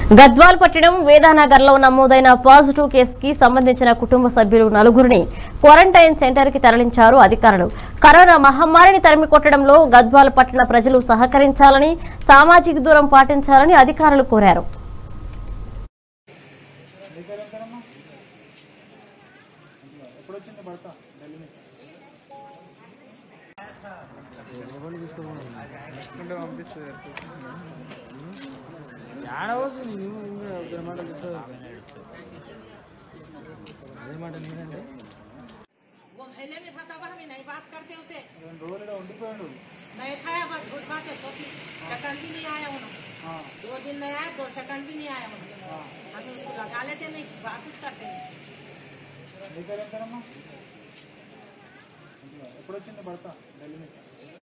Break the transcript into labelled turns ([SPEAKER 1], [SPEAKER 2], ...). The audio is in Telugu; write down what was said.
[SPEAKER 1] గద్వాల్ పట్టణం వేదానగర్ లో నమోదైన పాజిటివ్ కేసుకి సంబంధించిన కుటుంబ సభ్యులు నలుగురిని క్వారంటైన్ సెంటర్ కి తరలించారు అధికారులు కరోనా మహమ్మారిని తరిమి కొట్టడంలో గద్వాల్ పట్టణ ప్రజలు సహకరించాలని సామాజిక దూరం పాటించాలని అధికారులు కోరారు
[SPEAKER 2] తీసుకుంటే పంపిస్తుంది ఏడవద్దు నేను ఒక మాట చెప్తా అదే మాట నేనండి
[SPEAKER 3] वो पहले भी खाता हुआ हमें नहीं बात करते होते
[SPEAKER 2] రెండు రోజులు ఉండిపోయాడు
[SPEAKER 3] नहीं खाया बस झूठ बात है सोफी सेकंड भी नहीं आया उन्होंने दो दिन नहीं आया दो सेकंड भी नहीं आया उन्होंने हम उसको लगा लेते नहीं बात कुछ करते नहीं
[SPEAKER 2] నీ పేరు ఏం పేరమ్మా ఎప్పుడు వచ్చింది భర్త ఢిల్లీ నుంచి